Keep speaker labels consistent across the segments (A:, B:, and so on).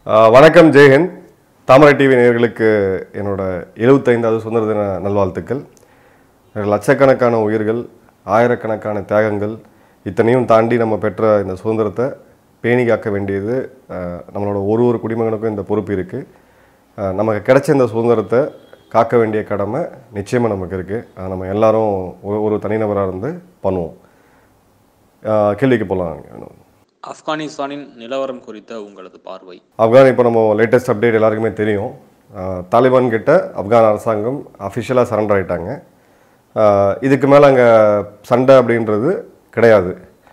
A: ஆஹ் வணக்கம் ஜெயஹிந்த் தாமரை டிவி நேயர்களுக்கு என்னோட எழுபத்தைந்தாவது சுதந்திர தின நல்வாழ்த்துக்கள் லட்சக்கணக்கான உயிர்கள் ஆயிரக்கணக்கான தியாகங்கள் இத்தனையும் தாண்டி நம்ம பெற்ற இந்த சுதந்திரத்தை பேணி காக்க வேண்டியது ஆஹ் நம்மளோட ஒரு ஒரு குடிமகனுக்கும் இந்த பொறுப்பு இருக்குது நமக்கு கிடைச்ச இந்த சுதந்திரத்தை காக்க வேண்டிய கடமை நிச்சயமாக நமக்கு இருக்குது நம்ம எல்லாரும் ஒரு ஒரு தனிநபராக இருந்து பண்ணுவோம் ஆஹ் கேள்விக்கு போகலாம்
B: ஆப்கானிஸ்தானின் நிலவரம் குறித்த உங்களது பார்வை
A: ஆப்கான் இப்போ நம்ம லேட்டஸ்ட் அப்டேட் எல்லாருக்குமே தெரியும் ஆஹ் தாலிபான் கிட்ட ஆப்கான் அரசாங்கம் அஃபிஷியலாக சரண்டர் ஆயிட்டாங்க ஆஹ் இதுக்கு மேலே அங்கே சண்டை அப்படின்றது கிடையாது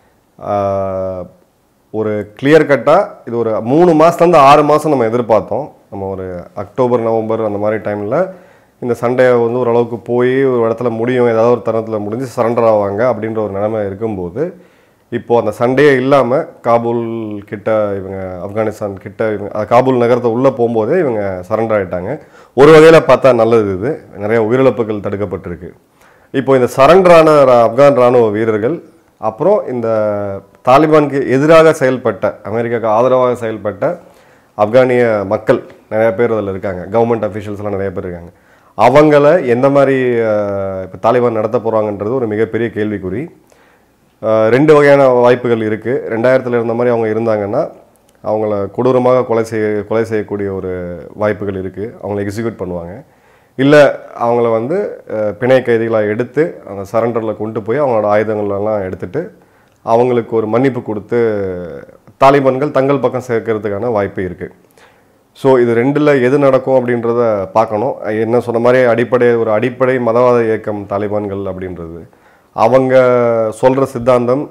A: ஆஹ் ஒரு கிளியர் கட்டாக இது ஒரு மூணு மாதத்துலேருந்து ஆறு மாதம் நம்ம எதிர்பார்த்தோம் நம்ம ஒரு அக்டோபர் நவம்பர் அந்த மாதிரி டைமில் இந்த சண்டையை வந்து ஓரளவுக்கு போய் ஒரு இடத்துல முடியும் ஏதாவது ஒரு தருணத்தில் முடிஞ்சு சரண்டர் ஆவாங்க அப்படின்ற ஒரு நிலைமை இருக்கும்போது இப்போ அந்த சண்டையே இல்லாமல் காபூல் கிட்ட இவங்க ஆப்கானிஸ்தான் கிட்ட இவங்க அஹ் காபூல் நகரத்தை உள்ளே போகும்போதே இவங்க சரண்டர் ஆயிட்டாங்க ஒரு வகையில் பார்த்தா நல்லது இது நிறைய உயிரிழப்புகள் தடுக்கப்பட்டிருக்கு இப்போ இந்த சரண்டரான ஆப்கான் ராணுவ வீரர்கள் அப்புறம் இந்த தாலிபானுக்கு எதிராக செயல்பட்ட அமெரிக்காவுக்கு ஆதரவாக செயல்பட்ட ஆப்கானிய மக்கள் நிறைய பேர் அதில் இருக்காங்க கவர்மெண்ட் அஃபீஷியல்ஸ்லாம் நிறைய பேர் இருக்காங்க அவங்கள எந்த மாதிரி இப்போ தாலிபான் நடத்த போகிறாங்கன்றது ஒரு மிகப்பெரிய கேள்விக்குறி அஹ் ரெண்டு வகையான வாய்ப்புகள் இருக்குது ரெண்டாயிரத்தில் இருந்த மாதிரி அவங்க இருந்தாங்கன்னா அவங்கள கொடூரமாக கொலை செய்ய கொலை செய்யக்கூடிய ஒரு வாய்ப்புகள் இருக்குது அவங்கள எக்ஸிக்யூட் பண்ணுவாங்க இல்லை அவங்கள வந்து அஹ், பிணை கைதிகளாக எடுத்து அந்த சரண்டரில் கொண்டு போய் அவங்களோட ஆயுதங்களெல்லாம் எடுத்துட்டு அவங்களுக்கு ஒரு மன்னிப்பு கொடுத்து தாலிபான்கள் தங்கள் பக்கம் சேர்க்கறதுக்கான வாய்ப்பு இருக்குது ஸோ இது ரெண்டில் எது நடக்கும் அப்படின்றத பார்க்கணும் என்ன சொன்ன மாதிரி அடிப்படை ஒரு அடிப்படை மதவாத இயக்கம் தாலிபான்கள் அப்படின்றது அவங்க சொல்கிற சித்தாந்தம்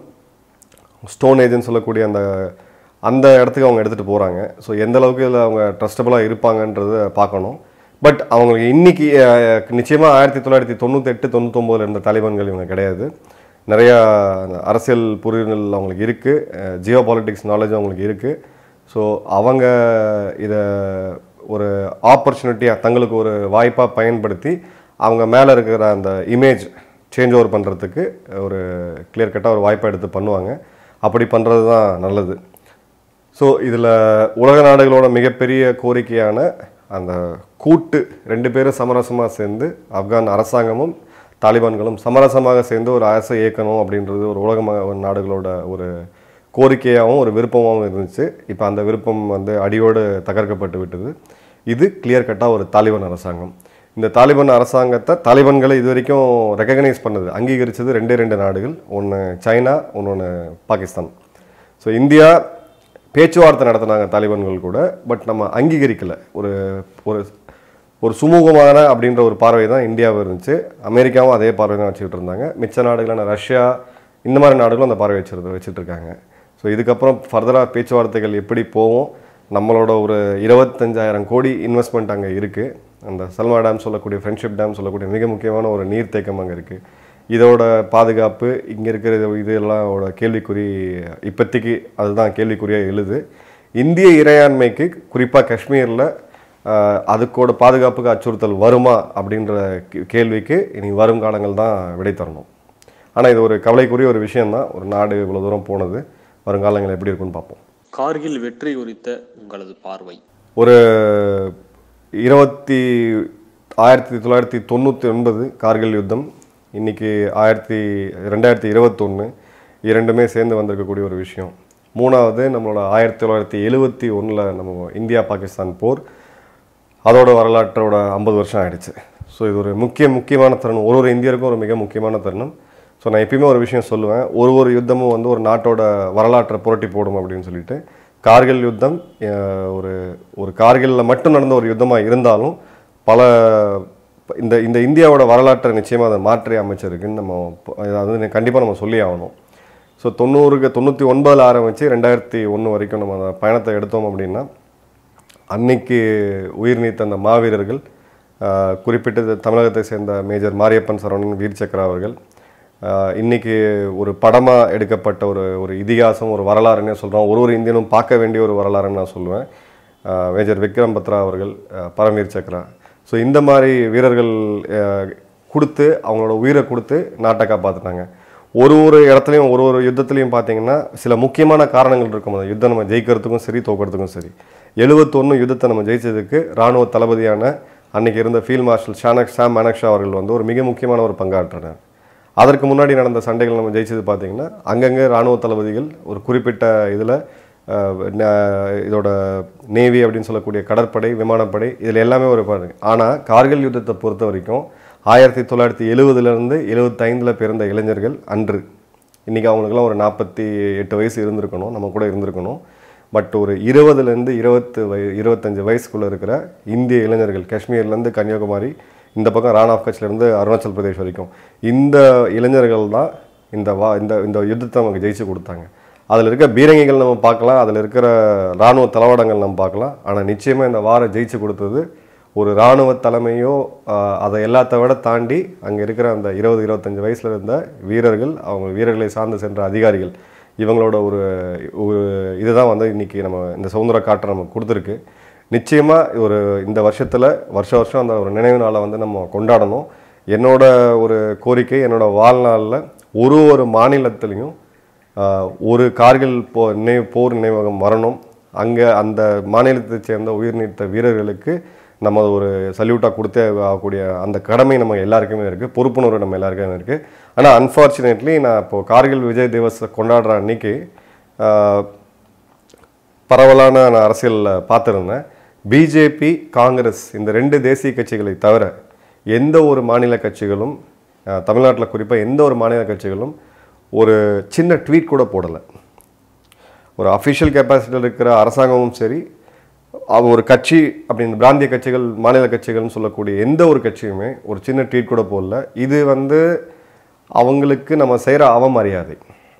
A: ஸ்டோன் ஏஜ்னு சொல்லக்கூடிய அந்த அந்த இடத்துக்கு அவங்க எடுத்துகிட்டு போகிறாங்க ஸோ எந்த அளவுக்கு இதில் அவங்க ட்ரஸ்டபுளாக இருப்பாங்கன்றத பார்க்கணும் பட் அவங்களுக்கு இன்னைக்கு நிச்சயமாக ஆயிரத்தி தொள்ளாயிரத்தி தொண்ணூத்தெட்டு தொண்ணூத்தொம்போதில் இருந்த தாலிபான்கள் இவங்க கிடையாது நிறையா அந்த அரசியல் புரிதல் அவங்களுக்கு இருக்குது ஜியோ பாலிட்டிக்ஸ் நாலேஜ் அவங்களுக்கு இருக்குது ஸோ அவங்க இதை ஒரு ஆப்பர்ச்சுனிட்டியாக தங்களுக்கு ஒரு வாய்ப்பாக பயன்படுத்தி அவங்க மேலே இருக்கிற அந்த இமேஜ் சேஞ்ச் ஓவர் பண்ணுறதுக்கு ஒரு கிளியர் கட்டாக ஒரு வாய்ப்பை எடுத்து பண்ணுவாங்க அப்படி பண்ணுறது தான் நல்லது ஸோ இதில் உலக நாடுகளோட மிகப்பெரிய கோரிக்கையான அந்த கூட்டு ரெண்டு பேரும் சமரசமாக சேர்ந்து ஆப்கான் அரசாங்கமும் தாலிபான்களும் சமரசமாக சேர்ந்து ஒரு அரசை இயக்கணும் அப்படின்றது ஒரு உலக ம- நாடுகளோட ஒரு கோரிக்கையாகவும் ஒரு விருப்பமாகவும் இருந்துச்சு இப்போ அந்த விருப்பம் வந்து அடியோடு தகர்க்கப்பட்டு விட்டது இது கிளியர் கட்டாக ஒரு தாலிபான் அரசாங்கம் இந்த தாலிபான் அரசாங்கத்தை தாலிபான்களை இது வரைக்கும் ரெக்கக்னைஸ் பண்ணது அங்கீகரித்தது ரெண்டே ரெண்டு நாடுகள் ஒன்று சைனா இன்னொன்று பாகிஸ்தான் ஸோ இந்தியா பேச்சுவார்த்தை நடத்தினாங்க தாலிபான்கள் கூட பட் நம்ம அங்கீகரிக்கலை ஒரு ஒரு ஒரு சுமூகமான அப்படின்ற ஒரு பார்வை தான் இந்தியாவும் இருந்துச்சு அமெரிக்காவும் அதே பார்வை தான் வச்சுக்கிட்டு இருந்தாங்க மிச்ச நாடுகளான ரஷ்யா இந்த மாதிரி நாடுகளும் அந்த பார்வை வச்சிருந்து வச்சுட்டு இருக்காங்க ஸோ இதுக்கப்புறம் ஃபர்தராக பேச்சுவார்த்தைகள் எப்படி போகும் நம்மளோட ஒரு இருபத்தஞ்சாயிரம் கோடி இன்வெஸ்ட்மெண்ட் அங்கே இருக்குது அந்த சல்மா டேம் சொல்லக்கூடிய ஃப்ரெண்ட்ஷிப் டேம் சொல்லக்கூடிய மிக முக்கியமான ஒரு நீர்த்தேக்கம் அங்கே இருக்குது இதோட பாதுகாப்பு இங்கே இருக்கிற இது இதெல்லாமோட கேள்விக்குறி இப்போதைக்கு அதுதான் கேள்விக்குறியாக எழுது இந்திய இறையாண்மைக்கு குறிப்பாக காஷ்மீரில் அதுக்கோட பாதுகாப்புக்கு அச்சுறுத்தல் வருமா அப்படின்ற கே- கேள்விக்கு இனி வரும் காலங்கள் தான் விடை தரணும் ஆனால் இது ஒரு கவலைக்குரிய ஒரு விஷயம்தான் ஒரு நாடு இவ்வளோ தூரம் போனது வருங்காலங்கள் எப்படி இருக்குன்னு பார்ப்போம்
B: கார்கில் வெற்றி குறித்த உங்களது பார்வை
A: ஒரு இருபத்தி ஆயிரத்தி தொள்ளாயிரத்தி தொண்ணூற்றி ஒன்பது கார்கில் யுத்தம் இன்னைக்கு ஆயிரத்தி ரெண்டாயிரத்தி இருபத்தொன்று இரண்டுமே சேர்ந்து வந்திருக்கக்கூடிய ஒரு விஷயம் மூணாவது நம்மளோட ஆயிரத்தி தொள்ளாயிரத்தி எழுவத்தி ஒன்றில் நம்ம இந்தியா பாகிஸ்தான் போர் அதோட வரலாற்றோட ஐம்பது வருஷம் ஆயிடுச்சு ஸோ இது ஒரு முக்கிய முக்கியமான தருணம் ஒரு ஒரு இந்தியருக்கும் ஒரு மிக முக்கியமான தருணம் ஸோ நான் எப்பயுமே ஒரு விஷயம் சொல்லுவேன் ஒரு ஒரு யுத்தமும் வந்து ஒரு நாட்டோட வரலாற்றை புரட்டி போடும் அப்படின்னு சொல்லிட்டு கார்கில் யுத்தம் அஹ், ஒரு ஒரு கார்கில்ல மட்டும் நடந்த ஒரு யுத்தமாக இருந்தாலும் பல இந்த இந்த இந்தியாவோட வரலாற்றை நிச்சயமாக அதை மாற்றி அமைச்சிருக்குன்னு நம்ம அது கண்டிப்பாக நம்ம சொல்லி ஆகணும் ஸோ தொண்ணூறுக்கு தொண்ணூற்றி ஒன்பதில் ஆரம்பித்து ரெண்டாயிரத்தி ஒன்று வரைக்கும் நம்ம அந்த பயணத்தை எடுத்தோம் அப்படின்னா அன்னைக்கு உயிர் நீத்த அந்த மாவீரர்கள் ஆஹ், குறிப்பிட்டு தமிழகத்தை சேர்ந்த மேஜர் மாரியப்பன் சரவணன் வீர் சக்ரா அவர்கள் ஆஹ், இன்னைக்கு ஒரு படமாக எடுக்கப்பட்ட ஒரு ஒரு இதிகாசம் ஒரு வரலாறுன்னே சொல்கிறோம் ஒரு ஒரு இந்தியனும் பார்க்க வேண்டிய ஒரு வரலாறுன்னு நான் சொல்லுவேன் ஆஹ், மேஜர் விக்ரம் பத்ரா அவர்கள் ஆஹ், பரம்வீர் சக்ரா ஸோ இந்த மாதிரி வீரர்கள் ஆஹ், கொடுத்து அவங்களோட உயிரை கொடுத்து நாட்டை காப்பாற்றினாங்க ஒரு ஒரு இடத்துலையும் ஒரு ஒரு யுத்தத்துலையும் பார்த்தீங்கன்னா சில முக்கியமான காரணங்கள் இருக்கும் அந்த யுத்தம் நம்ம ஜெயிக்கிறதுக்கும் சரி தோக்கிறதுக்கும் சரி எழுபத்தொன்று யுத்தத்தை நம்ம ஜெயிச்சதுக்கு ராணுவ தளபதியான அன்னைக்கு இருந்த ஃபீல்ட் மார்ஷல் ஷானக் சாம் மானக்ஷா அவர்கள் வந்து ஒரு மிக முக்கியமான ஒரு பங்காற்றினார் அதற்கு முன்னாடி நடந்த சண்டைகள் நம்ம ஜெயிச்சது பார்த்தீங்கன்னா அங்கங்கே ராணுவ தளபதிகள் ஒரு குறிப்பிட்ட இதில் இதோட நேவி அப்படின்னு சொல்லக்கூடிய கடற்படை விமானப்படை இதில் எல்லாமே ஒரு பாருங்க ஆனால் கார்கில் யுத்தத்தை பொறுத்த வரைக்கும் ஆயிரத்தி தொள்ளாயிரத்தி எழுபதுலேருந்து எழுபத்தைந்தில் பிறந்த இளைஞர்கள் அன்று இன்றைக்கி அவங்களுக்குலாம் ஒரு நாற்பத்தி எட்டு வயசு இருந்திருக்கணும் நம்ம கூட இருந்திருக்கணும் பட் ஒரு இருபதுலேருந்து இருபத்து வய இருபத்தஞ்சு வயசுக்குள்ளே இருக்கிற இந்திய இளைஞர்கள் காஷ்மீர்லேருந்து கன்னியாகுமரி இந்த பக்கம் ரான் ஆஃப் கட்ச்லேருந்து அருணாச்சல் பிரதேஷ் வரைக்கும் இந்த இளைஞர்கள் தான் இந்த வா இந்த இந்த யுத்தத்தை நமக்கு ஜெயிச்சு கொடுத்தாங்க அதில் இருக்க பீரங்கிகள் நம்ம பார்க்கலாம் அதில் இருக்கிற இராணுவ தளவாடங்கள் நம்ம பார்க்கலாம் ஆனால் நிச்சயமாக இந்த வாரம் ஜெயிச்சு கொடுத்தது ஒரு இராணுவ தலைமையோ ஆஹ், அதை எல்லாத்த விட தாண்டி அங்கே இருக்கிற அந்த இருபது இருபத்தஞ்சு வயசில் இருந்த வீரர்கள் அவங்க வீரர்களை சார்ந்து சென்ற அதிகாரிகள் இவங்களோட ஒரு ஒரு இதுதான் வந்து இன்னைக்கு நம்ம இந்த சுதந்திர காற்றை நமக்கு கொடுத்துருக்கு நிச்சயமாக ஒரு இந்த வருஷத்தில் வருஷ வருஷம் அந்த ஒரு நினைவு நாளை வந்து நம்ம கொண்டாடணும் என்னோட ஒரு கோரிக்கை என்னோட வாழ்நாளில் ஒரு ஒரு மாநிலத்திலையும் ஆஹ், ஒரு கார்கில் போ நினைவு போர் நினைவகம் வரணும் அங்கே அந்த மாநிலத்தைச் சேர்ந்த உயிர் நீத்த வீரர்களுக்கு நம்ம ஒரு சல்யூட்டாக கொடுத்தே ஆகக்கூடிய அந்த கடமை நம்ம எல்லாருக்குமே இருக்குது பொறுப்புணர்வு நம்ம எல்லாருக்குமே இருக்குது ஆனால் அன்ஃபார்ச்சுனேட்லி நான் இப்போது கார்கில் விஜய் திவஸ் கொண்டாடுற அன்னைக்கு ஆஹ், பரவலான நான் அரசியலில் பார்த்துருந்தேன் பிஜேபி காங்கிரஸ் இந்த ரெண்டு தேசிய கட்சிகளை தவிர எந்த ஒரு மாநில கட்சிகளும் தமிழ்நாட்டில் குறிப்பாக எந்த ஒரு மாநில கட்சிகளும் ஒரு சின்ன ட்வீட் கூட போடலை ஒரு அஃபிஷியல் கெப்பாசிட்டியில் இருக்கிற அரசாங்கமும் சரி அவ ஒரு கட்சி அப்படின்னு பிராந்திய கட்சிகள் மாநில கட்சிகள்னு சொல்லக்கூடிய எந்த ஒரு கட்சியுமே ஒரு சின்ன ட்வீட் கூட போடல இது வந்து அவங்களுக்கு நம்ம செய்கிற அவமரியாதை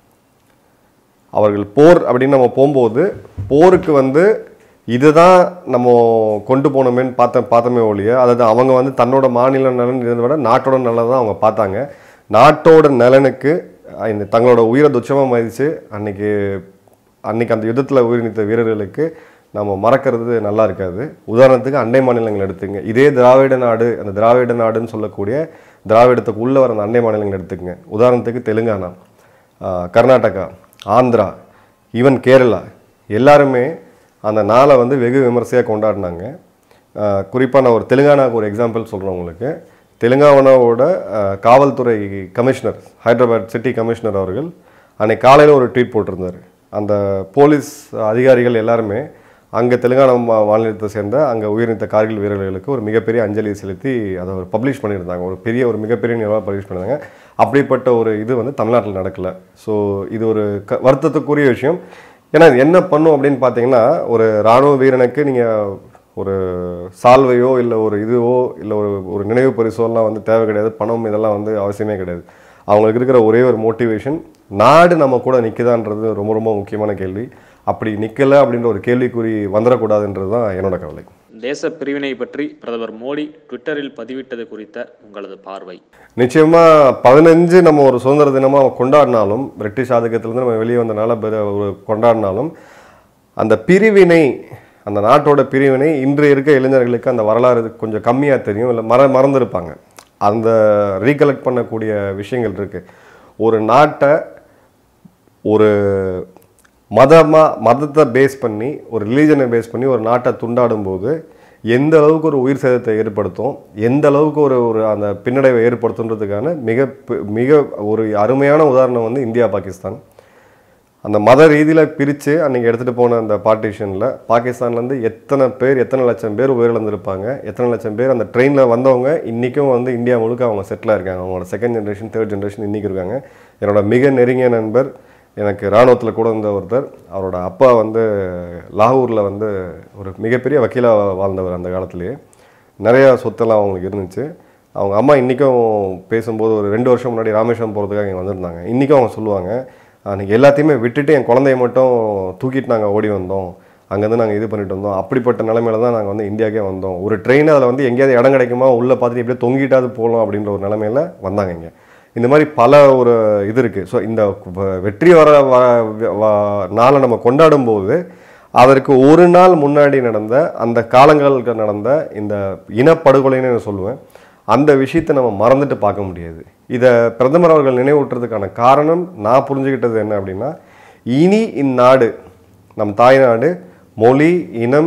A: அவர்கள் போர் அப்படின்னு நம்ம போகும்போது போருக்கு வந்து இதுதான் நம்ம கொண்டு போனோமேன்னு பார்த்த பார்த்தோமே ஒழிய அதாவது அவங்க வந்து தன்னோட மாநில நலன் இருந்ததை விட நாட்டோட நலன் தான் அவங்க பார்த்தாங்க நாட்டோட நலனுக்கு அஹ், இந்த தங்களோட உயிரை துச்சமாக மதித்து அன்னைக்கு அன்னைக்கு அந்த யுத்தத்தில் உயிர் நீத்த வீரர்களுக்கு நம்ம மறக்கிறது நல்லா இருக்காது உதாரணத்துக்கு அண்டை மாநிலங்கள் எடுத்துங்க இதே திராவிட நாடு அந்த திராவிட நாடுன்னு சொல்லக்கூடிய திராவிடத்துக்கு உள்ளே வர அந்த அண்டை மாநிலங்கள் எடுத்துக்கங்க உதாரணத்துக்கு தெலுங்கானா ஆஹ் கர்நாடகா ஆந்திரா ஈவன் கேரளா எல்லாருமே அந்த நாளை வந்து வெகு விமர்சையாக கொண்டாடினாங்க குறிப்பாக நான் ஒரு தெலுங்கானாவுக்கு ஒரு எக்ஸாம்பிள் சொல்கிறேன் உங்களுக்கு தெலுங்கானாவோட ஆஹ், காவல்துறை கமிஷனர் ஹைதராபாத் சிட்டி கமிஷனர் அவர்கள் அன்னைக்கு காலையில் ஒரு ட்வீட் போட்டிருந்தார் அந்த போலீஸ் அதிகாரிகள் எல்லாருமே அங்கே தெலுங்கானா மா- மாநிலத்தை சேர்ந்த அங்கே உயிர்நீத்த கார்கில் வீரர்களுக்கு ஒரு மிகப்பெரிய அஞ்சலி செலுத்தி அதை ஒரு பப்ளிஷ் பண்ணியிருந்தாங்க ஒரு பெரிய ஒரு மிகப்பெரிய நிறுவனம் பப்ளிஷ் பண்ணியிருந்தாங்க அப்படிப்பட்ட ஒரு இது வந்து தமிழ்நாட்டில் நடக்கல ஸோ இது ஒரு க வருத்தத்துக்குரிய விஷயம் ஏன்னா இது என்ன பண்ணும் அப்படின்னு பார்த்தீங்கன்னா ஒரு இராணுவ வீரனுக்கு நீங்கள் ஒரு சால்வையோ இல்லை ஒரு இதுவோ இல்லை ஒரு ஒரு நினைவு பரிசோலாம் வந்து தேவை கிடையாது பணம் இதெல்லாம் வந்து அவசியமே கிடையாது அவங்களுக்கு இருக்கிற ஒரே ஒரு மோட்டிவேஷன் நாடு நம்ம கூட நிற்குதான்றது ரொம்ப ரொம்ப முக்கியமான கேள்வி அப்படி நிற்கலை அப்படின்ற ஒரு கேள்விக்குறி வந்துடக்கூடாதுன்றது தான் என்னோட கவலை
B: தேச பிரிவினை பற்றி பிரதமர் மோடி ட்விட்டரில் பதிவிட்டது குறித்த உங்களது பார்வை
A: நிச்சயமா பதினஞ்சு நம்ம ஒரு சுதந்திர தினமா கொண்டாடினாலும் பிரிட்டிஷ் ஆதிக்கத்திலிருந்து நம்ம வெளியே வந்தனால பெரு- ஒரு கொண்டாடினாலும் அந்த பிரிவினை அந்த நாட்டோட பிரிவினை இன்று இருக்க இளைஞர்களுக்கு அந்த வரலாறு கொஞ்சம் கம்மியாக தெரியும் இல்லை மற மறந்துருப்பாங்க அந்த ரீகலெக்ட் பண்ணக்கூடிய விஷயங்கள் இருக்கு ஒரு நாட்டை ஒரு மதமாக மதத்தை பேஸ் பண்ணி ஒரு ரிலீஜனை பேஸ் பண்ணி ஒரு நாட்டை துண்டாடும் போது எந்த அளவுக்கு ஒரு உயிர் சேதத்தை ஏற்படுத்தும் எந்த அளவுக்கு ஒரு ஒரு அந்த பின்னடைவை ஏற்படுத்துன்றதுக்கான மிக ப- மிக ஒரு அருமையான உதாரணம் வந்து இந்தியா பாகிஸ்தான் அந்த மத ரீதியில் பிரித்து அன்றைக்கி எடுத்துகிட்டு போன அந்த பார்ட்டிஷனில் பாகிஸ்தான்லேருந்து எத்தனை பேர் எத்தனை லட்சம் பேர் உயிரிழந்திருப்பாங்க எத்தனை லட்சம் பேர் அந்த ட்ரெயினில் வந்தவங்க இன்றைக்கும் வந்து இந்தியா முழுக்க அவங்க செட்டில் இருக்காங்க அவங்களோட செகண்ட் ஜென்ரேஷன் தேர்ட் ஜென்ரேஷன் இன்றைக்கி இருக்காங்க என்னோட மிக நெருங்கிய நண்பர் எனக்கு இராணுவத்தில் கூட இருந்த ஒருத்தர் அவரோட அப்பா வந்து லாகூரில் வந்து ஒரு மிகப்பெரிய வக்கீலாக வாழ்ந்தவர் அந்த காலத்திலேயே நிறையா சொத்தெல்லாம் அவங்களுக்கு இருந்துச்சு அவங்க அம்மா இன்றைக்கும் பேசும்போது ஒரு ரெண்டு வருஷம் முன்னாடி ராமேஸ்வரம் போகிறதுக்காக இங்கே வந்திருந்தாங்க இன்றைக்கும் அவங்க சொல்லுவாங்க அன்றைக்கி எல்லாத்தையுமே விட்டுட்டு என் குழந்தைய மட்டும் தூக்கிட்டு நாங்கள் ஓடி வந்தோம் அங்கேருந்து நாங்கள் இது பண்ணிட்டு வந்தோம் அப்படிப்பட்ட நிலைமையில தான் நாங்கள் வந்து இந்தியாக்கே வந்தோம் ஒரு ட்ரெயின் அதில் வந்து எங்கேயாவது இடம் கிடைக்குமா உள்ளே பார்த்துட்டு எப்படியே தொங்கிட்டாவது போகலாம் அப்படின்ற ஒரு நிலைமையில வந்தாங்க இங்கே இந்த மாதிரி பல ஒரு இது இருக்குது ஸோ இந்த வ- வெற்றி வர வ- வ- நாளை நம்ம கொண்டாடும் போது அதற்கு ஒரு நாள் முன்னாடி நடந்த அந்த காலங்களுக்கு நடந்த இந்த இனப்படுகொலைன்னு நான் சொல்லுவேன் அந்த விஷயத்தை நம்ம மறந்துட்டு பார்க்க முடியாது இதை பிரதமர் அவர்கள் நினைவூட்டுறதுக்கான காரணம் நான் புரிஞ்சுக்கிட்டது என்ன அப்படின்னா இனி இந்நாடு நம் தாய்நாடு மொழி இனம்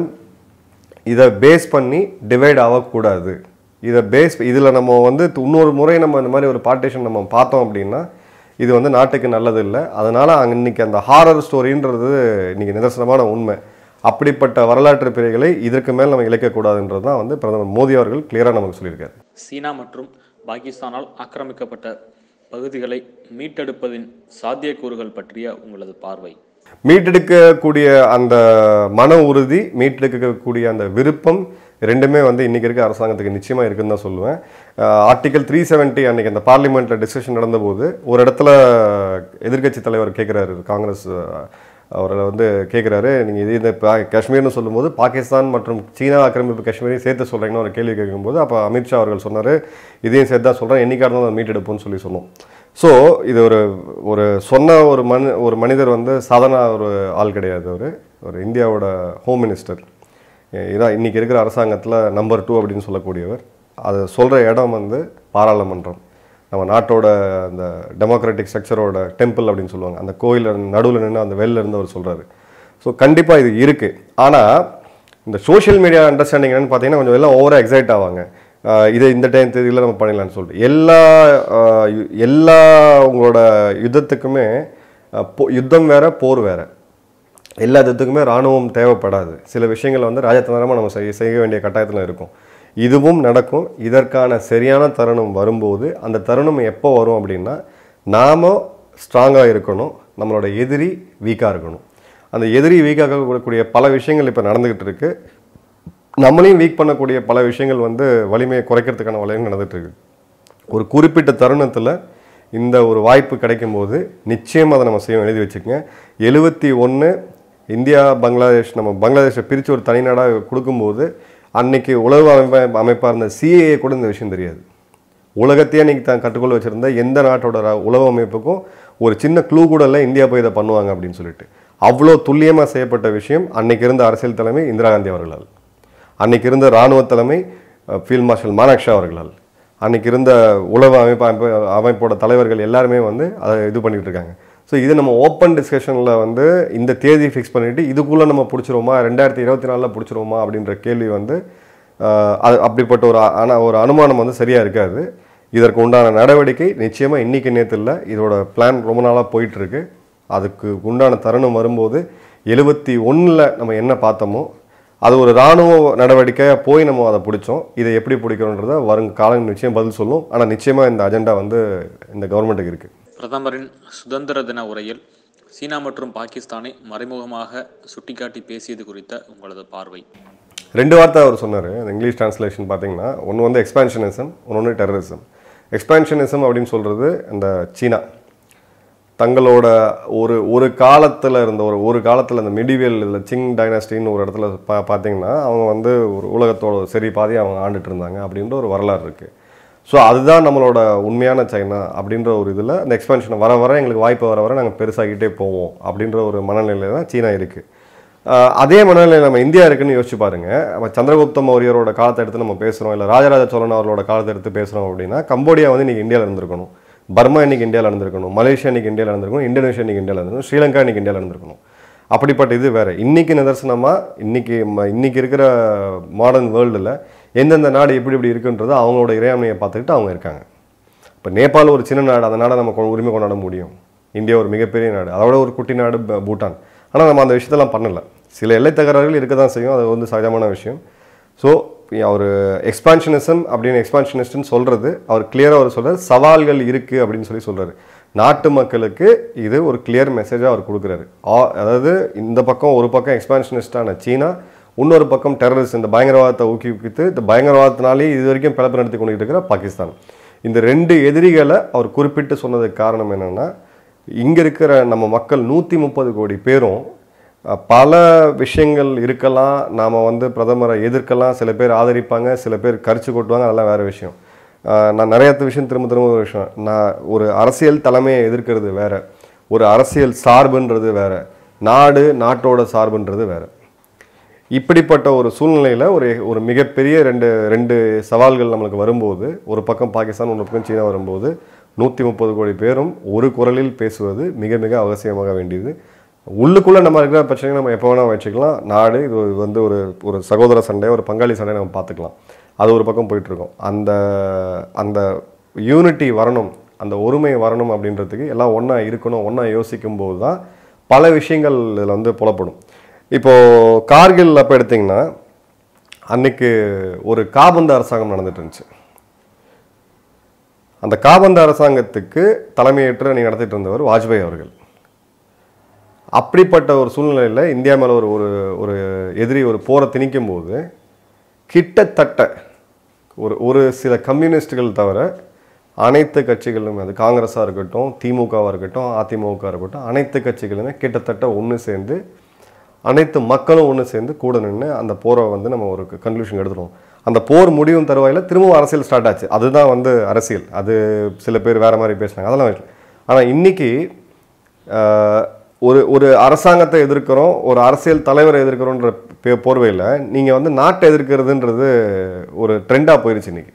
A: இதை பேஸ் பண்ணி டிவைட் ஆகக்கூடாது இதை பேஸ் இதில் நம்ம வந்து இன்னொரு முறை நம்ம இந்த மாதிரி ஒரு பார்ட்டிஷன் நம்ம பார்த்தோம் அப்படின்னா இது வந்து நாட்டுக்கு நல்லது இல்லை அதனால் அங்கே இன்னைக்கு அந்த ஹாரர் ஸ்டோரின்றது இன்னைக்கு நிதர்சனமான உண்மை அப்படிப்பட்ட வரலாற்று பிழைகளை இதற்கு மேல் நம்ம இழைக்கக்கூடாதுன்றது தான் வந்து பிரதமர் மோடி அவர்கள் கிளியராக நமக்கு சொல்லியிருக்காரு
B: சீனா மற்றும் பாகிஸ்தானால் ஆக்கிரமிக்கப்பட்ட பகுதிகளை மீட்டெடுப்பதின் சாத்தியக்கூறுகள் பற்றிய உங்களது பார்வை
A: மீட்டெடுக்கக்கூடிய அந்த மன உறுதி மீட்டெடுக்கக்கூடிய அந்த விருப்பம் ரெண்டுமே வந்து இன்னைக்கு இருக்க அரசாங்கத்துக்கு நிச்சயமா இருக்குன்னு தான் சொல்லுவேன் ஆர்டிகல் த்ரீ செவன்ட்டி அன்னைக்கு அந்த பார்லிமெண்ட்ல டிஸ்கஷன் நடந்தபோது ஒரு இடத்துல எதிர்க்கட்சி தலைவர் கேட்குறாரு காங்கிரஸ் அஹ், அவரை வந்து கேட்குறாரு நீங்கள் இது இந்த பா- காஷ்மீர்னு சொல்லும்போது பாகிஸ்தான் மற்றும் சீனா ஆக்கிரமிப்பு காஷ்மீரையும் சேர்த்து சொல்கிறீங்கன்னு ஒரு கேள்வி கேட்கும்போது அப்போ அமித்ஷா அவர்கள் சொன்னார் இதையும் சேர்த்து தான் சொல்கிறேன் என்னைக்காக இருந்தாலும் அதை மீட்டெடுப்போம்னு சொல்லி சொன்னோம் ஸோ இது ஒரு ஒரு சொன்ன ஒரு மனி ஒரு மனிதர் வந்து சாதாரண ஒரு ஆள் கிடையாது அவர் ஒரு இந்தியாவோட ஹோம் மினிஸ்டர் இதான் இன்னைக்கு இருக்கிற அரசாங்கத்தில் நம்பர் டூ அப்படின்னு சொல்லக்கூடியவர் அது சொல்கிற இடம் வந்து பாராளுமன்றம் நம்ம நாட்டோட அந்த டெமோக்ராட்டிக் ஸ்ட்ரக்சரோட டெம்பிள் அப்படின்னு சொல்லுவாங்க அந்த கோயில் நடுவில் நின்று அந்த வெளில இருந்து அவர் சொல்கிறாரு ஸோ கண்டிப்பாக இது இருக்குது ஆனால் இந்த சோஷியல் மீடியா அண்டர்ஸ்டாண்டிங் என்னன்னு பார்த்தீங்கன்னா கொஞ்சம் எல்லாம் ஓவராக எக்ஸைட் ஆவாங்க ஆஹ் இதை இந்த டைம் தேதியில் நம்ம பண்ணிடலாம்னு சொல்லிட்டு எல்லா ஆஹ் யு- எல்லா உங்களோட யுத்தத்துக்குமே ஆஹ் போ- யுத்தம் வேற போர் வேற எல்லா யுத்தத்துக்குமே ராணுவம் தேவைப்படாது சில விஷயங்கள் வந்து ராஜதந்திரமாக நம்ம செய்ய செய்ய வேண்டிய கட்டாயத்தில் இருக்கும் இதுவும் நடக்கும் இதற்கான சரியான தருணம் வரும்போது அந்த தருணம் எப்போ வரும் அப்படின்னா நாம ஸ்ட்ராங்காக இருக்கணும் நம்மளோட எதிரி வீக்காக இருக்கணும் அந்த எதிரி வீக்காக இருக்கக்கூடிய பல விஷயங்கள் இப்போ நடந்துக்கிட்டு இருக்கு நம்மளையும் வீக் பண்ணக்கூடிய பல விஷயங்கள் வந்து வலிமையை குறைக்கிறதுக்கான வழிகள் நடந்துட்டு இருக்கு ஒரு குறிப்பிட்ட தருணத்தில் இந்த ஒரு வாய்ப்பு கிடைக்கும் போது நிச்சயம் அதை நம்ம செய்ய எழுதி வச்சுக்கோங்க எழுபத்தி ஒன்று இந்தியா பங்களாதேஷ் நம்ம பங்களாதேஷை பிரித்து ஒரு தனிநாடாக கொடுக்கும்போது அன்னைக்கு உளவு அமைப்ப அமைப்பாக இருந்த சிஏஏ கூட இந்த விஷயம் தெரியாது உலகத்தையே அன்னைக்கு தான் கட்டுக்கொள்ள வச்சிருந்த எந்த நாட்டோட ர- உளவு அமைப்புக்கும் ஒரு சின்ன க்ளூ கூட இல்லை இந்தியா போய் இதை பண்ணுவாங்க அப்படின்னு சொல்லிட்டு அவ்வளோ துல்லியமாக செய்யப்பட்ட விஷயம் அன்னைக்கு இருந்த அரசியல் தலைமை இந்திரா காந்தி அவர்களால் அன்னைக்கு இருந்த இராணுவ தலைமை அஹ், ஃபீல்ட் மார்ஷல் மானக்ஷா அவர்களால் அன்னைக்கு இருந்த உளவு அமைப்பு அமைப்பு அமைப்போட தலைவர்கள் எல்லாருமே வந்து அதை இது பண்ணிட்டு இருக்காங்க ஸோ இது நம்ம ஓப்பன் டிஸ்கஷனில் வந்து இந்த தேதி ஃபிக்ஸ் பண்ணிட்டு இதுக்குள்ளே நம்ம பிடிச்சிருவோமா ரெண்டாயிரத்தி இருபத்தி நாலில் பிடிச்சிருவோமா அப்படின்ற கேள்வி வந்து ஆஹ், அது அப்படிப்பட்ட ஒரு அ- ஆனா ஒரு அனுமானம் வந்து சரியாக இருக்காது இதற்கு உண்டான நடவடிக்கை நிச்சயமாக இன்னைக்கு நேற்று இல்லை இதோட பிளான் ரொம்ப நாளாக போயிட்டு இருக்கு அதுக்கு உண்டான தருணம் வரும்போது எழுபத்தி ஒன்றில் நம்ம என்ன பார்த்தோமோ அது ஒரு இராணுவ நடவடிக்கையாக போய் நம்ம அதை பிடிச்சோம் இதை எப்படி பிடிக்கிறோன்றத வரும் காலம் நிச்சயம் பதில் சொல்லும் ஆனால் நிச்சயமாக இந்த அஜெண்டா வந்து இந்த கவர்மெண்ட்டுக்கு இருக்குது
B: பிரதமரின் சுதந்திர தின உரையில் சீனா மற்றும் பாகிஸ்தானை மறைமுகமாக சுட்டிக்காட்டி பேசியது குறித்த உங்களது பார்வை
A: ரெண்டு வார்த்தை அவர் சொன்னார் அந்த இங்கிலீஷ் டிரான்ஸ்லேஷன் பார்த்தீங்கன்னா ஒன்று வந்து எக்ஸ்பான்ஷனிசம் ஒன்று டெரரிசம் எக்ஸ்பான்ஷனிசம் அப்படின்னு சொல்கிறது இந்த சீனா தங்களோட ஒரு ஒரு காலத்தில் இருந்த ஒரு ஒரு காலத்தில் இந்த மிடிவியல் இல்லை சிங் டைனாஸ்டின்னு ஒரு இடத்துல பா பார்த்தீங்கன்னா அவங்க வந்து ஒரு உலகத்தோட சரி பாதி அவங்க ஆண்டுட்டு இருந்தாங்க அப்படின்ற ஒரு வரலாறு இருக்குது ஸோ அதுதான் நம்மளோட உண்மையான சைனா அப்படின்ற ஒரு இதில் அந்த எக்ஸ்பான்ஷன் வர வர எங்களுக்கு வாய்ப்பு வர வர நாங்கள் பெருசாகிட்டே போவோம் அப்படின்ற ஒரு மனநிலையில தான் சீனா இருக்குது ஆஹ் அதே மனநிலையில் நம்ம இந்தியா இருக்குன்னு யோசிச்சு பாருங்க நம்ம சந்திரகுப்த மௌரியரோட காலத்தை எடுத்து நம்ம பேசுகிறோம் இல்லை ராஜராஜ சோழன் அவர்களோட காலத்தை எடுத்து பேசுகிறோம் அப்படின்னா கம்போடியா வந்து இன்னைக்கு இந்தியாவில் இருந்திருக்கணும் பர்மா இன்னைக்கு இந்தியாவில் இருந்திருக்கணும் மலேசியா இன்னைக்கு இந்தியாவில் இருந்திருக்கணும் இந்தோனேஷியா இன்னைக்கு இந்தியாவில் இருந்திருக்கணும் ஸ்ரீலங்கா இன்னைக்கு இந்தியாவில் இருந்திருக்கணும் அப்படிப்பட்ட இது வேற இன்னைக்கு நிதர்சனமாக இன்னைக்கு ம- இன்னைக்கு இருக்கிற மாடர்ன் வேர்ல்டில் எந்தெந்த நாடு எப்படி இப்படி இருக்குன்றது அவங்களோட இறையாண்மையை பார்த்துக்கிட்டு அவங்க இருக்காங்க இப்போ நேபாள் ஒரு சின்ன நாடு அந்த நாடை நம்ம கொ- உரிமை கொண்டாட முடியும் இந்தியா ஒரு மிகப்பெரிய நாடு அதோட ஒரு குட்டி நாடு ப- பூட்டான் ஆனால் நம்ம அந்த விஷயத்தெல்லாம் பண்ணல சில எல்லை தகராறுகள் இருக்க தான் செய்யும் அது வந்து சகஜமான விஷயம் ஸோ அவர் எக்ஸ்பான்ஷனிசம் அப்படின்னு எக்ஸ்பான்ஷனிஸ்ட்னு சொல்கிறது அவர் கிளியராக அவர் சொல்றாரு சவால்கள் இருக்குது அப்படின்னு சொல்லி சொல்றாரு நாட்டு மக்களுக்கு இது ஒரு கிளியர் மெசேஜாக அவர் கொடுக்குறாரு ஆ- அதாவது இந்த பக்கம் ஒரு பக்கம் எக்ஸ்பான்ஷனிஸ்டான சீனா இன்னொரு பக்கம் டெரரிஸ்ட் இந்த பயங்கரவாதத்தை ஊக்குவித்து இந்த பயங்கரவாதத்தினாலே இது வரைக்கும் பிளப்பு நடத்தி கொண்டு இருக்கிற பாகிஸ்தான் இந்த ரெண்டு எதிரிகளை அவர் குறிப்பிட்டு சொன்னதுக்கு காரணம் என்னன்னா இங்க இருக்கிற நம்ம மக்கள் நூற்றி முப்பது கோடி பேரும் அஹ், பல விஷயங்கள் இருக்கலாம் நாம் வந்து பிரதமரை எதிர்க்கலாம் சில பேர் ஆதரிப்பாங்க சில பேர் கரிச்சு கொட்டுவாங்க அதெல்லாம் வேற விஷயம் அஹ், நான் நிறைய விஷயம் திரும்ப திரும்ப ஒரு விஷயம் நான் ஒரு அரசியல் தலைமையை எதிர்க்கிறது வேற ஒரு அரசியல் சார்புன்றது வேற நாடு நாட்டோட சார்புன்றது வேற இப்படிப்பட்ட ஒரு சூழ்நிலையில் ஒரு ஒரு மிகப்பெரிய ரெண்டு ரெண்டு சவால்கள் நம்மளுக்கு வரும்போது ஒரு பக்கம் பாகிஸ்தான் ஒரு பக்கம் சீனா வரும்போது நூற்றி முப்பது கோடி பேரும் ஒரு குரலில் பேசுவது மிக மிக அவசியமாக வேண்டியது உள்ளுக்குள்ளே நம்ம இருக்கிற பிரச்சனையை நம்ம எப்போ வேணால் வச்சுக்கலாம் நாடு இது ஒரு- வந்து ஒரு ஒரு சகோதர சண்டை ஒரு பங்காளி சண்டை நம்ம பார்த்துக்கலாம் அது ஒரு பக்கம் போயிட்டுருக்கோம் அந்த அந்த யூனிட்டி வரணும் அந்த ஒருமை வரணும் அப்படின்றதுக்கு எல்லாம் ஒன்றா இருக்கணும் ஒன்றா யோசிக்கும் போது தான் பல விஷயங்கள் இதில் வந்து புலப்படும் இப்போது கார்கில் அப்போ எடுத்திங்கன்னா அன்னைக்கு ஒரு காபந்து அரசாங்கம் நடந்துட்டு இருந்துச்சு அந்த காபந்து அரசாங்கத்துக்கு தலைமையேற்று நீ நடத்திட்டு இருந்தவர் வாஜ்பாய் அவர்கள் அப்படிப்பட்ட ஒரு சூழ்நிலையில் இந்தியா மேலே ஒரு ஒரு ஒரு எதிரி ஒரு போரை திணிக்கும் போது கிட்டத்தட்ட ஒரு ஒரு சில கம்யூனிஸ்டுகள் தவிர அனைத்து கட்சிகளும் அது காங்கிரஸாக இருக்கட்டும் திமுகவாக இருக்கட்டும் அதிமுக இருக்கட்டும் அனைத்து கட்சிகளுமே கிட்டத்தட்ட ஒன்று சேர்ந்து அனைத்து மக்களும் ஒன்று சேர்ந்து கூட நின்று அந்த போரை வந்து நம்ம ஒரு கன்க்ளூஷன் எடுத்துருவோம் அந்த போர் முடிவும் தருவாயில் திரும்பவும் அரசியல் ஸ்டார்ட் ஆச்சு அதுதான் வந்து அரசியல் அது சில பேர் வேற மாதிரி பேசுனாங்க அதெல்லாம் ஆனால் இன்னைக்கு ஆஹ், ஒரு ஒரு அரசாங்கத்தை எதிர்க்கிறோம் ஒரு அரசியல் தலைவரை எதிர்க்கிறோன்ற பே- போர்வையில் நீங்கள் வந்து நாட்டை எதிர்க்கிறதுன்றது ஒரு ட்ரெண்டாக போயிருச்சு இன்னைக்கு